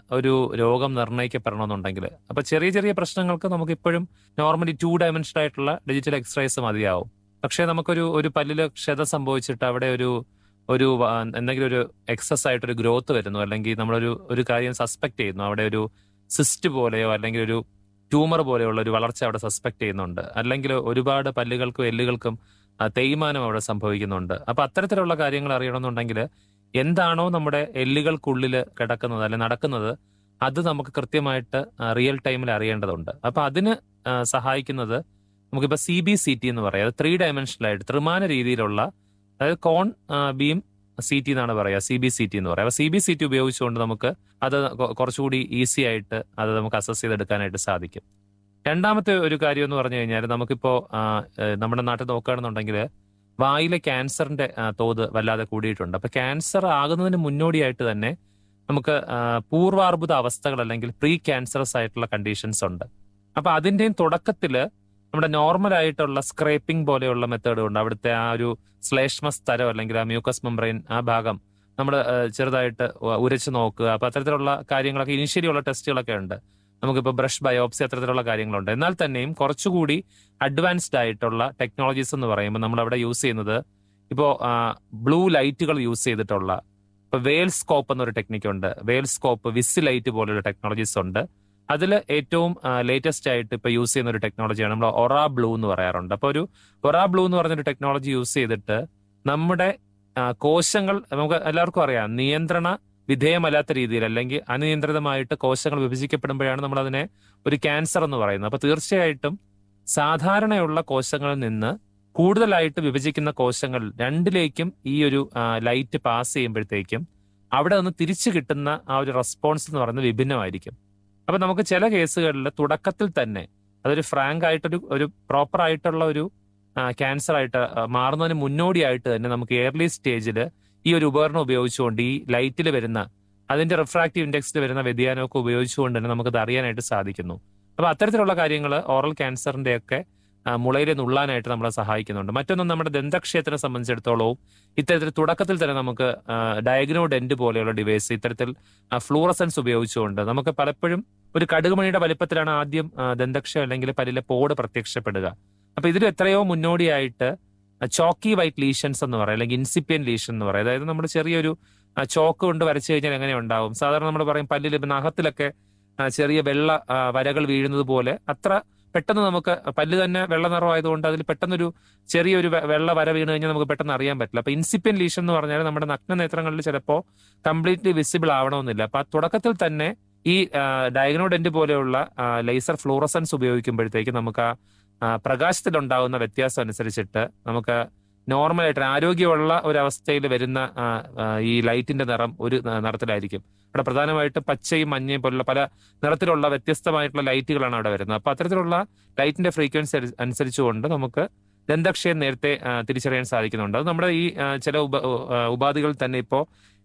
ഒരു രോഗം നിർണ്ണയിക്കപ്പെടണമെന്നുണ്ടെങ്കിൽ അപ്പൊ ചെറിയ ചെറിയ പ്രശ്നങ്ങൾക്ക് നമുക്ക് ഇപ്പോഴും നോർമലി ടു ഡയമെൻഷൻ ആയിട്ടുള്ള ഡിജിറ്റൽ എക്സ്റേസ് മതിയാവും പക്ഷേ നമുക്കൊരു ഒരു പല്ലില് ക്ഷത സംഭവിച്ചിട്ട് അവിടെ ഒരു ഒരു വ- എന്തെങ്കിലും ഒരു എക്സസ് ആയിട്ടൊരു ഗ്രോത്ത് വരുന്നു അല്ലെങ്കിൽ നമ്മളൊരു ഒരു കാര്യം സസ്പെക്ട് ചെയ്യുന്നു അവിടെ ഒരു സിസ്റ്റ് പോലെയോ അല്ലെങ്കിൽ ഒരു ട്യൂമർ പോലെയുള്ള ഒരു വളർച്ച അവിടെ സസ്പെക്ട് ചെയ്യുന്നുണ്ട് അല്ലെങ്കിൽ ഒരുപാട് പല്ലുകൾക്കും എല്ലുകൾക്കും ആ, തേയ്മാനം അവിടെ സംഭവിക്കുന്നുണ്ട് അപ്പൊ അത്തരത്തിലുള്ള കാര്യങ്ങൾ അറിയണമെന്നുണ്ടെങ്കിൽ എന്താണോ നമ്മുടെ എല്ലുകൾക്കുള്ളിൽ കിടക്കുന്നത് അല്ലെങ്കിൽ നടക്കുന്നത് അത് നമുക്ക് കൃത്യമായിട്ട് റിയൽ ടൈമിൽ അറിയേണ്ടതുണ്ട് അപ്പൊ അതിന് ആ, സഹായിക്കുന്നത് നമുക്കിപ്പോ സി ബി സി ടി എന്ന് പറയാം അത് ത്രീ ഡയമെൻഷനലായിട്ട് ത്രിമാന രീതിയിലുള്ള അതായത് കോൺ ബീം സി ടി എന്നാണ് പറയുക സി ബി സി ടി എന്ന് പറയാം അപ്പൊ സി ബി സി ടി ഉപയോഗിച്ചുകൊണ്ട് നമുക്ക് അത് കൊ- കുറച്ചുകൂടി ഈസി ആയിട്ട് അത് നമുക്ക് അസസ് ചെയ്തെടുക്കാനായിട്ട് സാധിക്കും രണ്ടാമത്തെ ഒരു കാര്യം എന്ന് പറഞ്ഞു കഴിഞ്ഞാൽ നമുക്കിപ്പോ ആ, ഏഹ്, നമ്മുടെ നാട്ടിൽ നോക്കുകയാണെന്നുണ്ടെങ്കിൽ വായിലെ ക്യാൻസറിന്റെ ആ, തോത് വല്ലാതെ കൂടിയിട്ടുണ്ട് അപ്പൊ ക്യാൻസർ ആകുന്നതിന് മുന്നോടിയായിട്ട് തന്നെ നമുക്ക് ആ, പൂർവാർബുദ അവസ്ഥകൾ അല്ലെങ്കിൽ പ്രീ ക്യാൻസറസ് ആയിട്ടുള്ള കണ്ടീഷൻസ് ഉണ്ട് അപ്പൊ അതിന്റെയും തുടക്കത്തില് നമ്മുടെ നോർമൽ ആയിട്ടുള്ള സ്ക്രേപ്പിംഗ് പോലെയുള്ള മെത്തേഡ് ഉണ്ട് അവിടുത്തെ ആ ഒരു ശ്ലേഷ്മ സ്ഥലം അല്ലെങ്കിൽ ആ മ്യൂക്കസ് മെംബ്രെയിൻ ആ ഭാഗം നമ്മൾ ചെറുതായിട്ട് ഉ- ഉരച്ച് നോക്കുക അപ്പൊ അത്തരത്തിലുള്ള കാര്യങ്ങളൊക്കെ ഇനിഷ്യലി ഉള്ള ടെസ്റ്റുകളൊക്കെ ഉണ്ട് നമുക്കിപ്പോൾ ബ്രഷ് ബയോപ്സി അത്തരത്തിലുള്ള കാര്യങ്ങളുണ്ട് എന്നാൽ തന്നെയും കുറച്ചുകൂടി അഡ്വാൻസ്ഡ് ആയിട്ടുള്ള ടെക്നോളജീസ് എന്ന് പറയുമ്പോൾ നമ്മൾ അവിടെ യൂസ് ചെയ്യുന്നത് ഇപ്പോൾ ബ്ലൂ ലൈറ്റുകൾ യൂസ് ചെയ്തിട്ടുള്ള ഇപ്പൊ വേൽ സ്കോപ്പ് എന്നൊരു ടെക്നിക്ക് ഉണ്ട് വേൽ സ്കോപ്പ് വിസ് ലൈറ്റ് പോലുള്ള ടെക്നോളജീസ് ഉണ്ട് അതിൽ ഏറ്റവും ലേറ്റസ്റ്റ് ആയിട്ട് ഇപ്പൊ യൂസ് ചെയ്യുന്ന ഒരു ടെക്നോളജിയാണ് നമ്മൾ ഒറ ബ്ലൂ എന്ന് പറയാറുണ്ട് അപ്പൊ ഒരു ഒറ ബ്ലൂ എന്ന് പറഞ്ഞൊരു ടെക്നോളജി യൂസ് ചെയ്തിട്ട് നമ്മുടെ ആ, കോശങ്ങൾ നമുക്ക് എല്ലാവർക്കും അറിയാം നിയന്ത്രണ വിധേയമല്ലാത്ത രീതിയിൽ അല്ലെങ്കിൽ അനിയന്ത്രിതമായിട്ട് കോശങ്ങൾ വിഭജിക്കപ്പെടുമ്പോഴാണ് നമ്മൾ അതിനെ ഒരു ക്യാൻസർ എന്ന് പറയുന്നത് അപ്പൊ തീർച്ചയായിട്ടും സാധാരണയുള്ള കോശങ്ങളിൽ നിന്ന് കൂടുതലായിട്ട് വിഭജിക്കുന്ന കോശങ്ങൾ രണ്ടിലേക്കും ഈ ഒരു ലൈറ്റ് പാസ് ചെയ്യുമ്പോഴത്തേക്കും അവിടെ നിന്ന് തിരിച്ചു കിട്ടുന്ന ആ ഒരു റെസ്പോൺസ് എന്ന് പറയുന്നത് വിഭിന്നമായിരിക്കും അപ്പൊ നമുക്ക് ചില കേസുകളിൽ തുടക്കത്തിൽ തന്നെ അതൊരു ഫ്രാങ്ക് ആയിട്ടൊരു ഒരു പ്രോപ്പർ ആയിട്ടുള്ള ഒരു ക്യാൻസർ ആയിട്ട് ആ, മാറുന്നതിന് മുന്നോടിയായിട്ട് തന്നെ നമുക്ക് എയർലി സ്റ്റേജിൽ ഈ ഒരു ഉപകരണം ഉപയോഗിച്ചുകൊണ്ട് ഈ ലൈറ്റിൽ വരുന്ന അതിന്റെ റിഫ്രാക്റ്റീവ് ഇൻഡെക്സിൽ വരുന്ന വ്യതിയാനമൊക്കെ ഉപയോഗിച്ചുകൊണ്ട് തന്നെ നമുക്കത് അറിയാനായിട്ട് സാധിക്കുന്നു അപ്പൊ അത്തരത്തിലുള്ള കാര്യങ്ങൾ ഓറൽ ക്യാൻസറിന്റെ ഒക്കെ മുളയിലെ നുള്ളാനായിട്ട് നമ്മളെ സഹായിക്കുന്നുണ്ട് മറ്റൊന്ന് നമ്മുടെ ദന്തക്ഷേത്രത്തെ സംബന്ധിച്ചിടത്തോളവും ഇത്തരത്തിൽ തുടക്കത്തിൽ തന്നെ നമുക്ക് ഡയഗ്നോ ഡെന്റ് പോലെയുള്ള ഡിവൈസ് ഇത്തരത്തിൽ ഫ്ലൂറസൻസ് ഉപയോഗിച്ചുകൊണ്ട് നമുക്ക് പലപ്പോഴും ഒരു കടുകുമണിയുടെ വലിപ്പത്തിലാണ് ആദ്യം ആ, ദന്തക്ഷയം അല്ലെങ്കിൽ പല്ലിലെ പോട് പ്രത്യക്ഷപ്പെടുക അപ്പൊ ഇതിൽ എത്രയോ മുന്നോടിയായിട്ട് ചോക്കി വൈറ്റ് ലീഷൻസ് എന്ന് പറയും അല്ലെങ്കിൽ ഇൻസിപ്പിയൻ ലീഷൻ എന്ന് പറയും അതായത് നമ്മൾ ചെറിയൊരു ആ, ചോക്ക് കൊണ്ട് വരച്ചു കഴിഞ്ഞാൽ എങ്ങനെ ഉണ്ടാവും സാധാരണ നമ്മൾ പറയും പല്ലിൽ ഇപ്പൊ നഖത്തിലൊക്കെ ആ, ചെറിയ വെള്ള ആ, വരകൾ വീഴുന്നത് പോലെ അത്ര പെട്ടെന്ന് നമുക്ക് പല്ല് തന്നെ വെള്ള നിറമായതുകൊണ്ട് അതിൽ പെട്ടെന്നൊരു ചെറിയൊരു വെ- വെള്ള വര വീണ് കഴിഞ്ഞാൽ നമുക്ക് പെട്ടെന്ന് അറിയാൻ പറ്റില്ല അപ്പൊ ഇൻസിപ്പിയൻ ലീഷൻ എന്ന് പറഞ്ഞാൽ നമ്മുടെ നഗ്ന നേത്രങ്ങളിൽ ചിലപ്പോൾ കംപ്ലീറ്റ്ലി വിസിബിൾ ആവണമെന്നില്ല അപ്പൊ ആ തുടക്കത്തിൽ തന്നെ ഈ ഡയഗ്നോഡെന്റ് പോലെയുള്ള ലേസർ ഫ്ലൂറസൻസ് ഉപയോഗിക്കുമ്പോഴത്തേക്ക് നമുക്ക് ആ ആ, പ്രകാശത്തിലുണ്ടാകുന്ന വ്യത്യാസം അനുസരിച്ചിട്ട് നമുക്ക് നോർമലായിട്ട് ആരോഗ്യമുള്ള ഒരു അവസ്ഥയിൽ വരുന്ന ആ, ആ, ഈ ലൈറ്റിന്റെ നിറം ഒരു ന- നിറത്തിലായിരിക്കും അവിടെ പ്രധാനമായിട്ട് പച്ചയും മഞ്ഞയും പോലുള്ള പല നിറത്തിലുള്ള വ്യത്യസ്തമായിട്ടുള്ള ലൈറ്റുകളാണ് അവിടെ വരുന്നത് അപ്പൊ അത്തരത്തിലുള്ള ലൈറ്റിന്റെ ഫ്രീക്വൻസി അനുസരിച്ചുകൊണ്ട് നമുക്ക് ദന്തക്ഷയം നേരത്തെ ആ, തിരിച്ചറിയാൻ സാധിക്കുന്നുണ്ട് അത് നമ്മുടെ ഈ ആ, ചില ഉപ ആ, ഉപാധികൾ തന്നെ ഇപ്പോ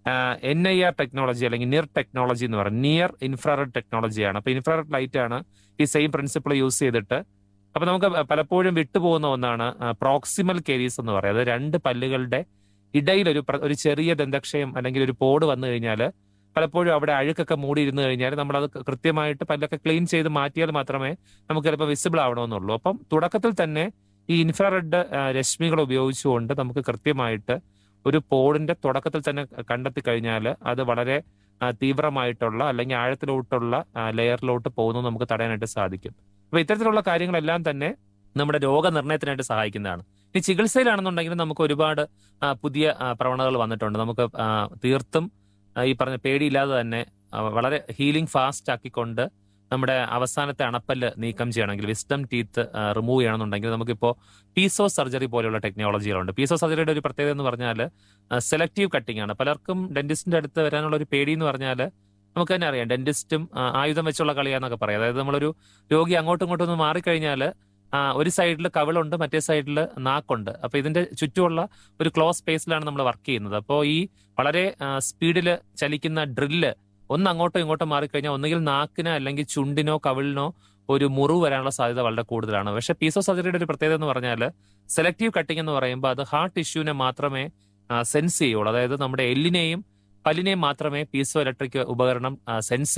എൻ ഐ ആർ ടെക്നോളജി അല്ലെങ്കിൽ നിയർ ടെക്നോളജി എന്ന് പറയും നിയർ ഇൻഫ്രാറെഡ് ടെക്നോളജിയാണ് അപ്പൊ ഇൻഫ്രാറെഡ് ലൈറ്റ് ആണ് ഈ സെയിം പ്രിൻസിപ്പിൾ യൂസ് ചെയ്തിട്ട് അപ്പൊ നമുക്ക് പലപ്പോഴും വിട്ടുപോകുന്ന ഒന്നാണ് പ്രോക്സിമൽ കേരീസ് എന്ന് പറയുന്നത് രണ്ട് പല്ലുകളുടെ ഇടയിൽ ഒരു പ്ര- ഒരു ചെറിയ ദന്തക്ഷയം അല്ലെങ്കിൽ ഒരു പോട് വന്നു കഴിഞ്ഞാൽ പലപ്പോഴും അവിടെ അഴുക്കൊക്കെ മൂടിയിരുന്ന് കഴിഞ്ഞാൽ നമ്മൾ അത് കൃത്യമായിട്ട് പല്ലൊക്കെ ക്ലീൻ ചെയ്ത് മാറ്റിയാൽ മാത്രമേ നമുക്ക് ചിലപ്പോൾ വിസിബിൾ ആവണമെന്നുള്ളൂ അപ്പം തുടക്കത്തിൽ തന്നെ ഈ ഇൻഫ്രാറെഡ് രശ്മികൾ ഉപയോഗിച്ചുകൊണ്ട് നമുക്ക് കൃത്യമായിട്ട് ഒരു പോഡിന്റെ തുടക്കത്തിൽ തന്നെ കണ്ടെത്തി കഴിഞ്ഞാൽ അത് വളരെ ആ, തീവ്രമായിട്ടുള്ള അല്ലെങ്കിൽ ആഴത്തിലോട്ടുള്ള ലെയറിലോട്ട് പോകുന്നത് നമുക്ക് തടയാനായിട്ട് സാധിക്കും അപ്പൊ ഇത്തരത്തിലുള്ള കാര്യങ്ങളെല്ലാം തന്നെ നമ്മുടെ രോഗനിർണയത്തിനായിട്ട് സഹായിക്കുന്നതാണ് ഇനി ചികിത്സയിലാണെന്നുണ്ടെങ്കിൽ നമുക്ക് ഒരുപാട് ആ, പുതിയ ആ, പ്രവണതകൾ വന്നിട്ടുണ്ട് നമുക്ക് ആ, തീർത്തും ആ, ഈ പറഞ്ഞ പേടിയില്ലാതെ തന്നെ ആ, വളരെ ഹീലിംഗ് ഫാസ്റ്റ് ആക്കിക്കൊണ്ട് നമ്മുടെ അവസാനത്തെ അണപ്പല്ല് നീക്കം ചെയ്യണമെങ്കിൽ വിസ്ഡം ടീത്ത് റിമൂവ് ചെയ്യണമെന്നുണ്ടെങ്കിൽ നമുക്കിപ്പോൾ പീസോ സർജറി പോലെയുള്ള ടെക്നോളജികളുണ്ട് പീസോ സർജറിയുടെ ഒരു പ്രത്യേകത എന്ന് പറഞ്ഞാൽ സെലക്റ്റീവ് കട്ടിംഗ് ആണ് പലർക്കും ഡെന്റിസ്റ്റിന്റെ അടുത്ത് വരാനുള്ള ഒരു പേടി എന്ന് പറഞ്ഞാൽ നമുക്ക് തന്നെ അറിയാം ഡെന്റിസ്റ്റും ആ, ആയുധം വെച്ചുള്ള കളിയാന്നൊക്കെ പറയാം അതായത് നമ്മളൊരു രോഗി അങ്ങോട്ടും ഇങ്ങോട്ടും ഒന്ന് മാറിക്കഴിഞ്ഞാൽ ഒരു സൈഡിൽ കവിളുണ്ട് മറ്റേ സൈഡിൽ നാക്കുണ്ട് അപ്പൊ ഇതിന്റെ ചുറ്റുമുള്ള ഒരു ക്ലോസ് സ്പേസിലാണ് നമ്മൾ വർക്ക് ചെയ്യുന്നത് അപ്പോൾ ഈ വളരെ സ്പീഡിൽ ചലിക്കുന്ന ഡ്രില്ല് ഒന്ന് അങ്ങോട്ടോ ഇങ്ങോട്ടോ മാറിക്കഴിഞ്ഞാൽ ഒന്നുകിൽ നാക്കിന് അല്ലെങ്കിൽ ചുണ്ടിനോ കവിളിനോ ഒരു മുറിവ് വരാനുള്ള സാധ്യത വളരെ കൂടുതലാണ് പക്ഷെ പീസോ സർജറിയുടെ ഒരു പ്രത്യേകത എന്ന് പറഞ്ഞാൽ സെലക്റ്റീവ് കട്ടിംഗ് എന്ന് പറയുമ്പോൾ അത് ഹാർട്ട് ടിഷ്യൂവിനെ മാത്രമേ സെൻസ് ചെയ്യുള്ളൂ അതായത് നമ്മുടെ എല്ലിനെയും പല്ലിനെയും മാത്രമേ പീസോ ഇലക്ട്രിക് ഉപകരണം സെൻസ്